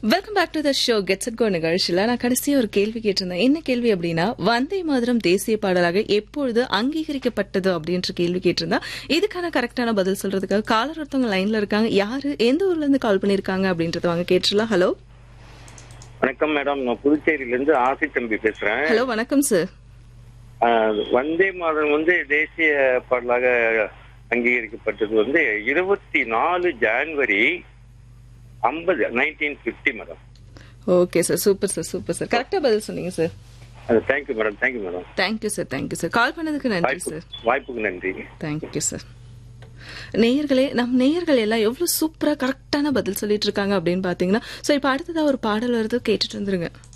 welcome back to the show gets it go நிகழ்ச்சியில் நான் கடைசியாக ஒரு கேள்வி கேட்டிருந்தேன் என்ன கேள்வி அப்படின்னா வந்தே மாதிரம் தேசிய பாடலாக எப்பொழுது அங்கீகரிக்கப்பட்டது அப்படின்ற கேள்வி கேட்டிருந்தா இதுக்கான கரெக்டான பதில் சொல்றதுக்காக காலர் ஒருத்தவங்க லைன்ல இருக்காங்க யாரு எந்த ஊர்ல இருந்து கால் பண்ணிருக்காங்க அப்படின்றத வாங்க கேட்டுலாம் ஹலோ வணக்கம் மேடம் நான் புதுச்சேரியில இருந்து ஆசி தம்பி பேசுறேன் ஹலோ வணக்கம் சார் ஆஹ், வந்தே மாதம் வந்து தேசிய பாடலாக அங்கீகரிக்கப்பட்டது வந்து இருபத்தி நாலு ஜான்வரி ஐம்பது nineteen fifty madam okay sir super sir super sir கரெக்டா பதில் சொன்னீங்க சார் அது thank you madam thank you madam thank you sir thank you sir call பண்ணதுக்கு நன்றி வாய்ப்பு சார் வாய்ப்புக்கு நன்றி தேங்க்யூ சார் நேயர்களே நம் நேயர்கள் எல்லாம் எவ்வளவு சூப்பரா கரெக்டான பதில் சொல்லிட்டு இருக்காங்க அப்படின்னு பாத்தீங்கன்னா சோ இப்ப அடுத்ததா ஒரு பாடல் வருது கேட்டுட்டு வந்துருங்க